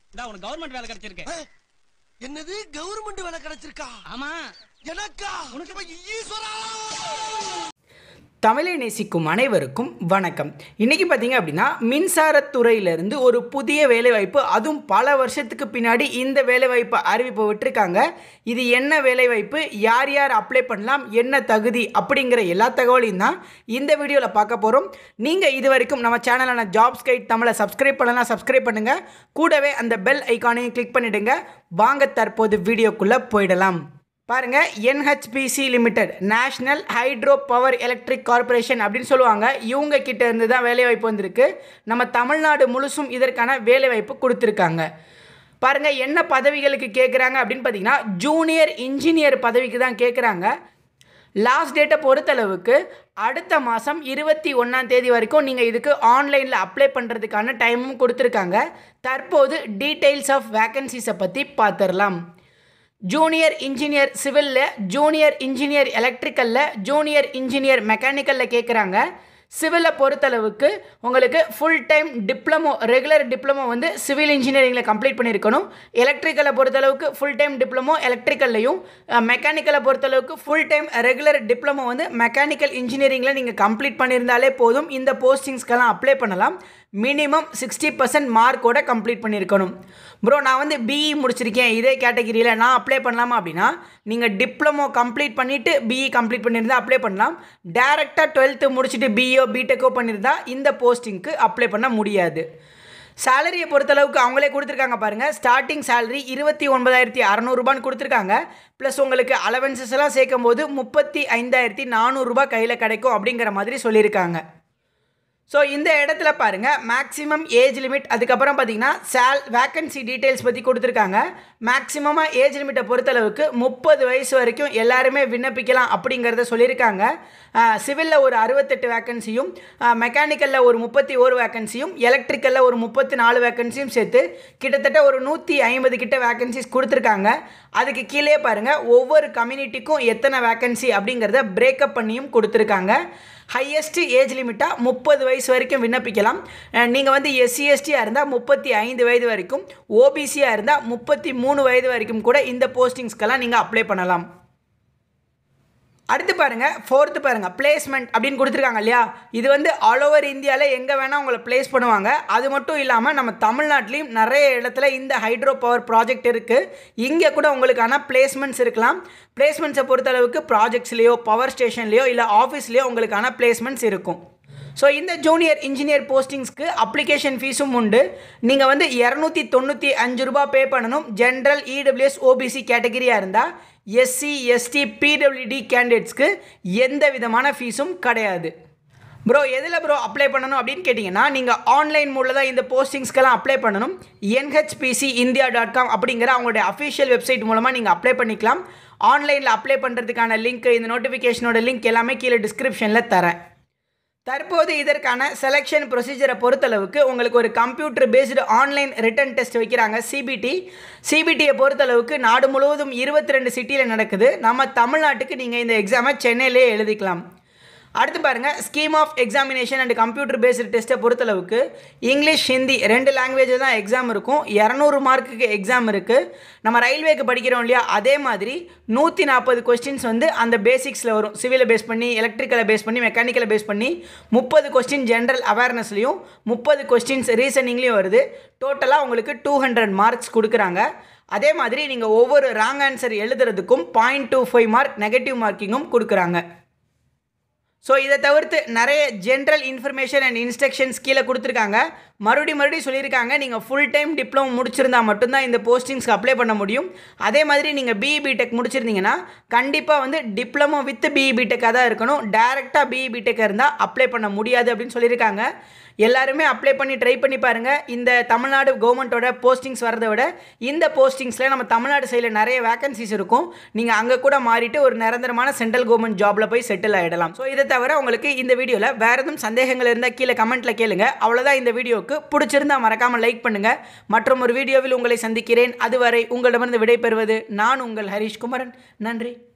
இந்த உனக்கு கவர்மெண்ட் வேலை கிடைச்சிருக்கு ஏய், என்னது கவர்மெண்ட் வேலை கிடைச்சிருக்கா ஆமா எனக்கா உனக்கு ஈஸ்வரா தமிழை நேசிக்கும் அனைவருக்கும் வணக்கம் இன்றைக்கி பார்த்தீங்க அப்படின்னா மின்சாரத்துறையிலிருந்து ஒரு புதிய வேலைவாய்ப்பு அதுவும் பல வருஷத்துக்கு பின்னாடி இந்த வேலைவாய்ப்பை அறிவிப்பு விட்டுருக்காங்க இது என்ன வேலைவாய்ப்பு யார் யார் அப்ளை பண்ணலாம் என்ன தகுதி அப்படிங்கிற எல்லா தகவலையும் தான் இந்த வீடியோவில் பார்க்க போகிறோம் நீங்கள் இது வரைக்கும் நம்ம சேனலான ஜாப்ஸ் கைட் தமிழை சப்ஸ்கிரைப் பண்ணலாம் சப்ஸ்கிரைப் பண்ணுங்கள் கூடவே அந்த பெல் ஐக்கானையும் கிளிக் பண்ணிவிடுங்க வாங்க தற்போது வீடியோக்குள்ளே போயிடலாம் பாருங்க NHPC limited national hydro power electric corporation அப்படின்னு சொல்லுவாங்க இவங்க கிட்ட இருந்து தான் வேலைவாய்ப்பு வந்திருக்கு நம்ம தமிழ்நாடு முழுசும் இதற்கான வேலைவாய்ப்பு கொடுத்துருக்காங்க பாருங்க என்ன பதவிகளுக்கு கேட்குறாங்க அப்படின்னு பார்த்தீங்கன்னா ஜூனியர் இன்ஜினியர் பதவிக்கு தான் கேட்குறாங்க லாஸ்ட் டேட்டை பொறுத்தளவுக்கு அடுத்த மாதம் இருபத்தி ஒன்றாம் தேதி வரைக்கும் நீங்கள் இதுக்கு ஆன்லைனில் அப்ளை பண்ணுறதுக்கான டைமும் கொடுத்துருக்காங்க தற்போது டீட்டெயில்ஸ் ஆஃப் வேக்கன்சிஸை பற்றி பார்த்துடலாம் ஜூனியர் இன்ஜினியர் சிவிலில் ஜூனியர் இன்ஜினியர் எலக்ட்ரிக்கலில் ஜூனியர் இன்ஜினியர் மெக்கானிக்கலில் கேட்குறாங்க சிவிலை பொறுத்தளவுக்கு உங்களுக்கு full time diploma regular diploma வந்து சிவில் இன்ஜினியரிங்கில் கம்ப்ளீட் பண்ணியிருக்கணும் எலக்ட்ரிக்கலை பொறுத்தளவுக்கு ஃபுல் டைம் டிப்ளமோ எலக்ட்ரிக்கல்லையும் மெக்கானிக்கலை பொறுத்தளவுக்கு ஃபுல் டைம் ரெகுலர் டிப்ளமோ வந்து மெக்கானிக்கல் இன்ஜினியரிங்கில் நீங்கள் கம்ப்ளீட் பண்ணியிருந்தாலே போதும் இந்த போஸ்டிங்ஸ்க்கெல்லாம் அப்ளை பண்ணலாம் மினிமம் சிக்ஸ்டி பர்சன்ட் மார்க்கோட கம்ப்ளீட் பண்ணியிருக்கணும் ப்ரோ நான் வந்து பிஇ முடிச்சிருக்கேன் இதே கேட்டகிரியில் நான் அப்ளை பண்ணலாமா அப்படின்னா நீங்கள் டிப்ளமோ கம்ப்ளீட் பண்ணிவிட்டு பிஇ கம்ப்ளீட் பண்ணியிருந்தா அப்ளை பண்ணலாம் டேரெக்டாக டுவெல்த்து முடிச்சுட்டு பிஇஓ பிடெக்கோ பண்ணியிருந்தா இந்த போஸ்டிங்க்கு அப்ளை பண்ண முடியாது சேலரியை பொறுத்தளவுக்கு அவங்களே கொடுத்துருக்காங்க பாருங்கள் ஸ்டார்டிங் சேலரி இருபத்தி ஒன்பதாயிரத்தி அறநூறுபான்னு கொடுத்துருக்காங்க ப்ளஸ் உங்களுக்கு அலவன்சஸ் எல்லாம் சேர்க்கும் போது முப்பத்தி ஐந்தாயிரத்தி நானூறுரூபா கையில் கிடைக்கும் அப்படிங்கிற மாதிரி சொல்லியிருக்காங்க ஸோ இந்த இடத்துல பாருங்கள் மேக்ஸிமம் ஏஜ் லிமிட் அதுக்கப்புறம் பார்த்தீங்கன்னா சேல் வேக்கன்சி டீட்டெயில்ஸ் பற்றி கொடுத்துருக்காங்க மேக்ஸிமமாக ஏஜ் லிமிட்டை பொறுத்தளவுக்கு முப்பது வயசு வரைக்கும் எல்லாருமே விண்ணப்பிக்கலாம் அப்படிங்கிறத சொல்லியிருக்காங்க சிவிலில் ஒரு அறுபத்தெட்டு வேக்கன்சியும் மெக்கானிக்கலில் ஒரு முப்பத்தி ஒரு வேக்கன்சியும் எலக்ட்ரிக்கலில் ஒரு முப்பத்தி நாலு வேக்கன்சியும் சேர்த்து கிட்டத்தட்ட ஒரு நூற்றி ஐம்பது கிட்ட வேக்கன்சிஸ் கொடுத்துருக்காங்க அதுக்கு கீழே பாருங்கள் ஒவ்வொரு கம்யூனிட்டிக்கும் எத்தனை வேக்கன்சி அப்படிங்கிறத பிரேக்கப் பண்ணியும் கொடுத்துருக்காங்க ஹையஸ்ட் ஏஜ் லிமிட்டாக முப்பது வயசு வரைக்கும் விண்ணப்பிக்கலாம் நீங்கள் வந்து எஸ்சி எஸ்டியாக இருந்தால் முப்பத்தி ஐந்து வயது வரைக்கும் ஓபிசியாக இருந்தால் முப்பத்தி மூணு வயது வரைக்கும் கூட இந்த போஸ்டிங்ஸ்க்கெல்லாம் நீங்கள் அப்ளை பண்ணலாம் அடுத்து பாருங்கள் ஃபோர்த்து பாருங்கள் பிளேஸ்மெண்ட் அப்படின்னு கொடுத்துருக்காங்க இல்லையா இது வந்து ஆல் ஓவர் இந்தியாவில் எங்கே வேணால் உங்களை ப்ளேஸ் பண்ணுவாங்க அது மட்டும் இல்லாமல் நம்ம தமிழ்நாட்டிலையும் நிறைய இடத்துல இந்த ஹைட்ரோ பவர் ப்ராஜெக்ட் இருக்குது இங்கே கூட உங்களுக்கான பிளேஸ்மெண்ட்ஸ் இருக்கலாம் பிளேஸ்மெண்ட்ஸை பொறுத்தளவுக்கு ப்ராஜெக்ட்ஸ்லேயோ பவர் ஸ்டேஷன்லேயோ இல்லை ஆஃபீஸ்லேயோ உங்களுக்கான பிளேஸ்மெண்ட்ஸ் இருக்கும் ஸோ இந்த ஜூனியர் இன்ஜினியர் போஸ்டிங்ஸ்க்கு அப்ளிகேஷன் ஃபீஸும் உண்டு நீங்கள் வந்து இரநூத்தி தொண்ணூற்றி அஞ்சு ரூபா பே பண்ணணும் ஜென்ரல் இடபிள்யூஎஸ் ஓபிசி கேட்டகிரியாக இருந்தால் எஸ்சி எஸ்டி பிடபிள்யூடி கேண்டிடேட்ஸ்க்கு எந்த விதமான ஃபீஸும் கிடையாது ப்ரோ எதில் ப்ரோ அப்ளை பண்ணணும் அப்படின்னு கேட்டிங்கன்னா நீங்கள் ஆன்லைன் மூலில் தான் இந்த போஸ்டிங்ஸ்க்கெல்லாம் அப்ளை பண்ணணும் என்ஹெச்பிசி இந்தியா டாட் காம் அப்படிங்கிற அவங்களுடைய அஃபிஷியல் வெப்சைட் மூலமாக நீங்கள் அப்ளை பண்ணிக்கலாம் ஆன்லைனில் அப்ளை பண்ணுறதுக்கான லிங்க் இந்த நோட்டிஃபிகேஷனோட லிங்க் எல்லாமே கீழே டிஸ்கிரிப்ஷனில் தரேன் தற்போது இதற்கான செலெக்ஷன் ப்ரொசீஜரை பொறுத்தளவுக்கு உங்களுக்கு ஒரு computer based online written test வைக்கிறாங்க சிபிடி சிபிடியை பொறுத்தளவுக்கு நாடு முழுவதும் இருபத்தி ரெண்டு சிட்டியில் நடக்குது நம்ம தமிழ்நாட்டுக்கு நீங்கள் இந்த எக்ஸாமை சென்னையிலே எழுதிக்கலாம் அடுத்து பாருங்கள் scheme of examination and computer based டெஸ்ட்டை பொறுத்தளவுக்கு இங்கிலீஷ் ஹிந்தி ரெண்டு லாங்குவேஜில் தான் எக்ஸாம் இருக்கும் இரநூறு மார்க்குக்கு எக்ஸாம் இருக்குது நம்ம ரயில்வேக்கு படிக்கிறோம் இல்லையா அதே மாதிரி நூற்றி நாற்பது கொஸ்டின்ஸ் வந்து அந்த பேசிக்ஸில் வரும் சிவிலை பேஸ் பண்ணி எலக்ட்ரிக்கலை பேஸ் பண்ணி மெக்கானிக்கலை பேஸ் பண்ணி முப்பது கொஸ்டின் ஜென்ரல் அவேர்னஸ்லையும் முப்பது கொஸ்டின்ஸ் ரீசனிங்லேயும் வருது டோட்டலாக உங்களுக்கு டூ ஹண்ட்ரட் மார்க்ஸ் கொடுக்குறாங்க அதே மாதிரி நீங்கள் ஒவ்வொரு ராங் ஆன்சர் எழுதுறதுக்கும் point two five mark negative மார்க்கிங்கும் கொடுக்குறாங்க ஸோ இதை தவிர்த்து நிறைய ஜென்ரல் இன்ஃபர்மேஷன் அண்ட் இன்ஸ்ட்ரக்ஷன்ஸ் கீழே கொடுத்துருக்காங்க மறுபடி மறுபடியும் சொல்லியிருக்காங்க நீங்கள் ஃபுல் டைம் டிப்ளமோ முடிச்சிருந்தா மட்டும்தான் இந்த போஸ்டிங்ஸ்க்கு அப்ளை பண்ண முடியும் அதே மாதிரி நீங்கள் பிஇ பிடெக் முடிச்சிருந்தீங்கன்னா கண்டிப்பாக வந்து டிப்ளமோ வித் பிஇ பிடெக்காக தான் இருக்கணும் டேரெக்டாக பிஇ பிடெக்காக இருந்தால் அப்ளை பண்ண முடியாது அப்படின்னு சொல்லியிருக்காங்க எல்லாருமே அப்ளை பண்ணி ட்ரை பண்ணி பாருங்கள் இந்த தமிழ்நாடு கவர்மெண்ட்டோட போஸ்டிங்ஸ் வரதை விட இந்த போஸ்டிங்ஸில் நம்ம தமிழ்நாடு சைடில் நிறைய வேகன்சிஸ் இருக்கும் நீங்கள் அங்கே கூட மாறிட்டு ஒரு நிரந்தரமான சென்ட்ரல் கவர்மெண்ட் ஜாபில் போய் செட்டில் ஆகிடலாம் ஸோ இதை தவிர உங்களுக்கு இந்த வீடியோவில் வேறு எதுவும் சந்தேகங்கள் இருந்தால் கீழே கமெண்ட்டில் கேளுங்க அவ்வளோதான் இந்த வீடியோவுக்கு பிடிச்சிருந்தா மறக்காமல் லைக் பண்ணுங்கள் மற்றும் ஒரு வீடியோவில் உங்களை சந்திக்கிறேன் அதுவரை உங்களிடமிருந்து விடைபெறுவது நான் உங்கள் ஹரிஷ் குமரன் நன்றி